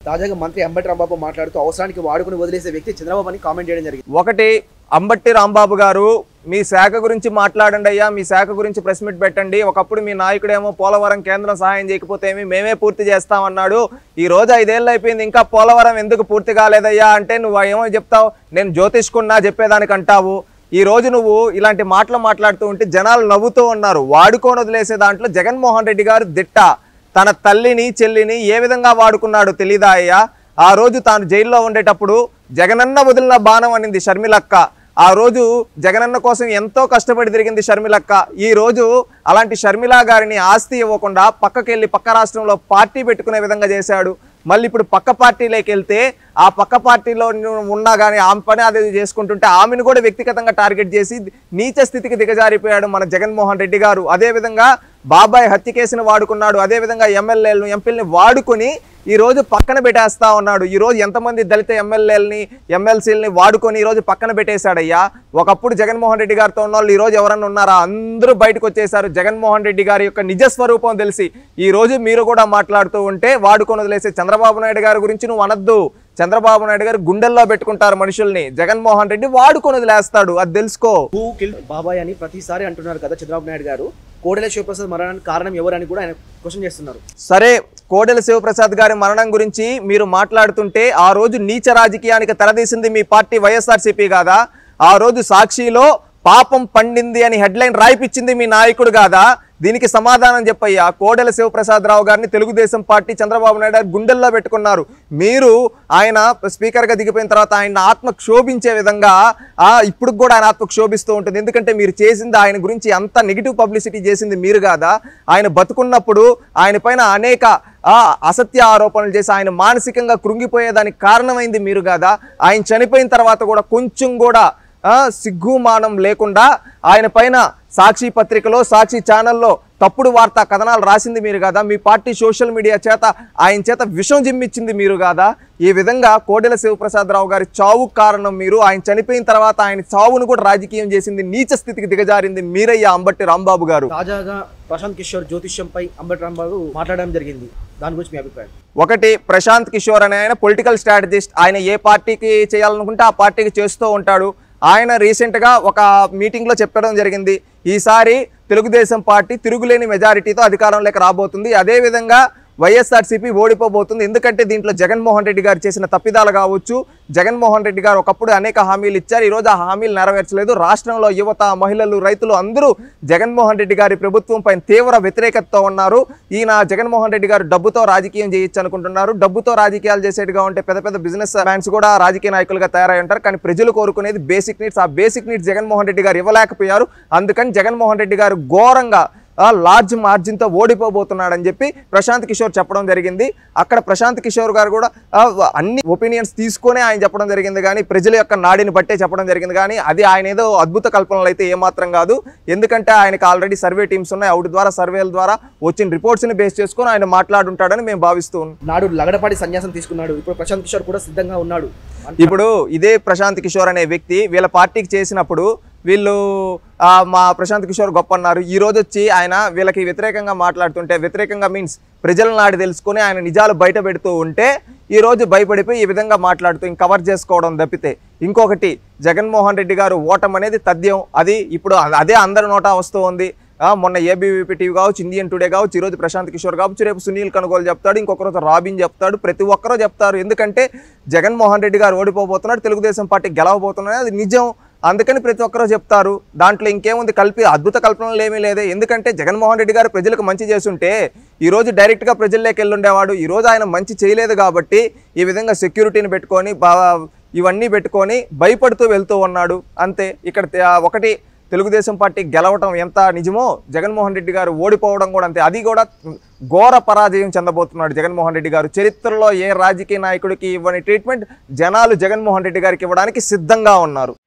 తాజాగా మంత్రి అంబటి రాంబాబు మాట్లాడుతూ అవసరానికి వాడుకుని వదిలేసే వ్యక్తి చంద్రబాబు అని కామెంట్ చేయడం జరిగింది ఒకటి అంబట్టి రాంబాబు గారు మీ శాఖ గురించి మాట్లాడండి అయ్యా మీ శాఖ గురించి ప్రెస్ మీట్ పెట్టండి ఒకప్పుడు మీ నాయకుడేమో పోలవరం కేంద్రం సహాయం చేయకపోతే ఏమి మేమే పూర్తి చేస్తామన్నాడు ఈ రోజు ఐదేళ్ళు అయిపోయింది ఇంకా పోలవరం ఎందుకు పూర్తి కాలేదయ్యా అంటే నువ్వు ఏమో చెప్తావు నేను జ్యోతిష్కున్నా చెప్పేదానికి అంటావు ఈ రోజు నువ్వు ఇలాంటి మాటలు మాట్లాడుతూ ఉంటే జనాలు నవ్వుతూ ఉన్నారు వాడుకొని వదిలేసే దాంట్లో జగన్మోహన్ రెడ్డి గారు దిట్ట తన తల్లిని చెల్లిని ఏ విధంగా వాడుకున్నాడు తెలీదా అయ్యా ఆ రోజు తాను జైల్లో ఉండేటప్పుడు జగనన్న వదిలిన బాణం అనింది షర్మిలక్క ఆ రోజు జగనన్న కోసం ఎంతో కష్టపడి తిరిగింది షర్మిలక్క ఈ రోజు అలాంటి షర్మిల గారిని ఆస్తి ఇవ్వకుండా పక్కకెళ్ళి పక్క రాష్ట్రంలో పార్టీ పెట్టుకునే విధంగా చేశాడు మళ్ళీ ఇప్పుడు పక్క పార్టీలోకి వెళ్తే ఆ పక్క పార్టీలో నువ్వు ఉన్నా కానీ ఆమె పని అదే చేసుకుంటుంటే ఆమెను కూడా వ్యక్తిగతంగా టార్గెట్ చేసి నీచ స్థితికి దిగజారిపోయాడు మన జగన్మోహన్ రెడ్డి గారు అదేవిధంగా బాబాయ్ హత్య కేసును వాడుకున్నాడు అదేవిధంగా ఎమ్మెల్యేలను ఎంపీలని వాడుకొని ఈ రోజు పక్కన పెట్టేస్తా ఉన్నాడు ఈ రోజు ఎంతమంది దళిత ఎమ్మెల్యేలని ఎమ్మెల్సీలని వాడుకొని ఈ రోజు పక్కన పెట్టేశాడయ్యా ఒకప్పుడు జగన్మోహన్ రెడ్డి గారితో ఉన్న వాళ్ళు ఈ రోజు ఎవరన్నా ఉన్నారా అందరూ బయటకు వచ్చేసారు జగన్మోహన్ రెడ్డి గారి యొక్క నిజ స్వరూపం తెలిసి ఈ రోజు మీరు కూడా మాట్లాడుతూ ఉంటే వాడుకొని వదిలేసే చంద్రబాబు నాయుడు గారి గురించి నువ్వు అనద్దు చంద్రబాబు నాయుడు గారు గుండెల్లో పెట్టుకుంటారు మనుషుల్ని జగన్మోహన్ రెడ్డి వాడుకొని వదిలేస్తాడు అది తెలుసుకో హూ కిల్ బాబాయ్ అని ప్రతిసారి అంటున్నారు కదా చంద్రబాబు నాయుడు గారు కోడెల శివప్రసాద్ మరణానికి కారణం ఎవరని కూడా ఆయన క్వశ్చన్ చేస్తున్నారు సరే కోడెల శివప్రసాద్ గారి మరణం గురించి మీరు మాట్లాడుతుంటే ఆ రోజు నీచ రాజకీయానికి తెరదీసింది మీ పార్టీ వైఎస్ఆర్సీపీ కాదా ఆ రోజు సాక్షిలో పాపం పండింది అని హెడ్లైన్ రాయిపించింది మీ నాయకుడు కాదా దీనికి సమాధానం చెప్పయ్యా కోడెల శివప్రసాద్ రావు గారిని తెలుగుదేశం పార్టీ చంద్రబాబు నాయుడు గారు గుండెల్లో పెట్టుకున్నారు మీరు ఆయన స్పీకర్గా దిగిపోయిన తర్వాత ఆయన ఆత్మ క్షోభించే విధంగా ఆ ఇప్పుడు కూడా ఆయన ఆత్మ క్షోభిస్తూ ఉంటుంది ఎందుకంటే మీరు చేసింది ఆయన గురించి అంత నెగిటివ్ పబ్లిసిటీ చేసింది మీరు కాదా ఆయన బతుకున్నప్పుడు ఆయన పైన అనేక ఆ అసత్య ఆరోపణలు చేసి ఆయన మానసికంగా కృంగిపోయేదానికి కారణమైంది మీరు కాదా ఆయన చనిపోయిన తర్వాత కూడా కొంచెం కూడా ఆ, సిగ్గుమానం లేకుండా ఆయన పైన సాక్షి పత్రికలో సాక్షి ఛానల్లో తప్పుడు వార్తా కథనాలు రాసింది మీరు కాదా మీ పార్టీ సోషల్ మీడియా చేత ఆయన చేత విషం జిమ్మిచ్చింది మీరు కాదా ఈ విధంగా కోడెల శివప్రసాదరావు గారి చావు కారణం మీరు ఆయన చనిపోయిన తర్వాత ఆయన చావును కూడా రాజకీయం చేసింది నీచ స్థితికి దిగజారింది మీరయ్యా అంబట్టి రాంబాబు గారు తాజాగా ప్రశాంత్ కిషోర్ జ్యోతిష్యంపై అంబటి రాంబాబు మాట్లాడడం జరిగింది దాని గురించి మీ అభిప్రాయం ఒకటి ప్రశాంత్ కిషోర్ అనే ఆయన పొలిటికల్ స్ట్రాటజిస్ట్ ఆయన ఏ పార్టీకి చేయాలనుకుంటే ఆ పార్టీకి చేస్తూ ఉంటాడు ఆయన రీసెంట్గా ఒక మీటింగ్లో చెప్పడం జరిగింది ఈసారి తెలుగుదేశం పార్టీ తిరుగులేని మెజారిటీతో అధికారంలోకి రాబోతుంది అదేవిధంగా వైఎస్ఆర్సీపీ ఓడిపోబోతుంది ఎందుకంటే దీంట్లో జగన్మోహన్ రెడ్డి గారు చేసిన తప్పిదాలు కావచ్చు జగన్మోహన్ రెడ్డి గారు ఒకప్పుడు అనేక హామీలు ఇచ్చారు ఈరోజు ఆ హామీలు నెరవేర్చలేదు రాష్ట్రంలో యువత మహిళలు రైతులు అందరూ జగన్మోహన్ రెడ్డి గారి ప్రభుత్వం పైన తీవ్ర వ్యతిరేకతతో ఉన్నారు ఈయన జగన్మోహన్ రెడ్డి గారు డబ్బుతో రాజకీయం చేయొచ్చు అనుకుంటున్నారు డబ్బుతో రాజకీయాలు చేసేట్టుగా ఉంటే పెద్ద పెద్ద బిజినెస్ మ్యాన్స్ కూడా రాజకీయ నాయకులుగా తయారై ఉంటారు కానీ ప్రజలు కోరుకునేది బేసిక్ నీడ్స్ ఆ బేసిక్ నీడ్స్ జగన్మోహన్ రెడ్డి గారు ఇవ్వలేకపోయారు అందుకని జగన్మోహన్ రెడ్డి గారు ఘోరంగా ఆ లార్జ్ మార్జిన్తో ఓడిపోబోతున్నాడని చెప్పి ప్రశాంత్ కిషోర్ చెప్పడం జరిగింది అక్కడ ప్రశాంత్ కిషోర్ గారు కూడా ఆ, అన్ని ఒపీనియన్స్ తీసుకొని ఆయన చెప్పడం జరిగింది కానీ ప్రజల యొక్క నాడిని బట్టే చెప్పడం జరిగింది కానీ అది ఆయన ఏదో అద్భుత కల్పనలు అయితే ఏమాత్రం కాదు ఎందుకంటే ఆయనకు ఆల్రెడీ సర్వే టీమ్స్ ఉన్నాయి అవుట్ ద్వారా సర్వేల ద్వారా వచ్చిన రిపోర్ట్స్ని బేస్ చేసుకొని ఆయన మాట్లాడుంటాడని మేము భావిస్తూ ఉన్నాం నాడు లగడపాటి సన్యాసం తీసుకున్నాడు ఇప్పుడు ప్రశాంత్ కిషోర్ కూడా సిద్ధంగా ఉన్నాడు ఇప్పుడు ఇదే ప్రశాంత్ కిషోర్ అనే వ్యక్తి వీళ్ళ పార్టీకి చేసినప్పుడు వీళ్ళు ఆ, మా ప్రశాంత్ కిషోర్ గొప్ప అన్నారు ఈ రోజు వచ్చి ఆయన వీళ్ళకి వ్యతిరేకంగా మాట్లాడుతుంటే వ్యతిరేకంగా మీన్స్ ప్రజల నాడి తెలుసుకొని ఆయన నిజాలు బయట పెడుతూ ఉంటే ఈ రోజు భయపడిపోయి ఈ విధంగా మాట్లాడుతూ ఇంక కవర్ చేసుకోవడం తప్పితే ఇంకొకటి జగన్మోహన్ రెడ్డి గారు ఓటం అనేది తథ్యం అది ఇప్పుడు అదే అందరి నోటా వస్తూ ఉంది ఆ, మొన్న ఏబీవీపీ టీవీ కావచ్చు ఇండియన్ టుడే కావచ్చు ఈరోజు ప్రశాంత్ కిషోర్ కావచ్చు రేపు సునీల్ కనుగోలు చెప్తాడు ఇంకొక రోజు రాబిన్ చెప్తాడు ప్రతి ఒక్కరూ చెప్తారు ఎందుకంటే జగన్మోహన్ రెడ్డి గారు ఓడిపోబోతున్నాడు తెలుగుదేశం పార్టీ గెలవబోతున్నాడు అది నిజం అందుకని ప్రతి ఒక్కరూ చెప్తారు దాంట్లో ఇంకేముంది కలిపి అద్భుత కల్పనలు ఏమీ లేదే ఎందుకంటే జగన్మోహన్ రెడ్డి గారు ప్రజలకు మంచి చేస్తుంటే ఈ రోజు డైరెక్ట్గా ప్రజల్లోకి వెళ్ళుండేవాడు ఈ రోజు ఆయన మంచి చేయలేదు కాబట్టి ఈ విధంగా సెక్యూరిటీని పెట్టుకొని బా- ఇవన్నీ పెట్టుకొని భయపడుతూ వెళ్తూ ఉన్నాడు అంతే ఇక్కడ తే- ఒకటి తెలుగుదేశం పార్టీ గెలవటం ఎంత నిజమో జగన్మోహన్ రెడ్డి గారు ఓడిపోవడం కూడా అంతే అది కూడా ఘోర పరాజయం చెందబోతున్నాడు జగన్మోహన్ రెడ్డి గారు చరిత్రలో ఏ రాజకీయ నాయకుడికి ఇవ్వని ట్రీట్మెంట్ జనాలు జగన్మోహన్ రెడ్డి గారికి ఇవ్వడానికి సిద్ధంగా ఉన్నారు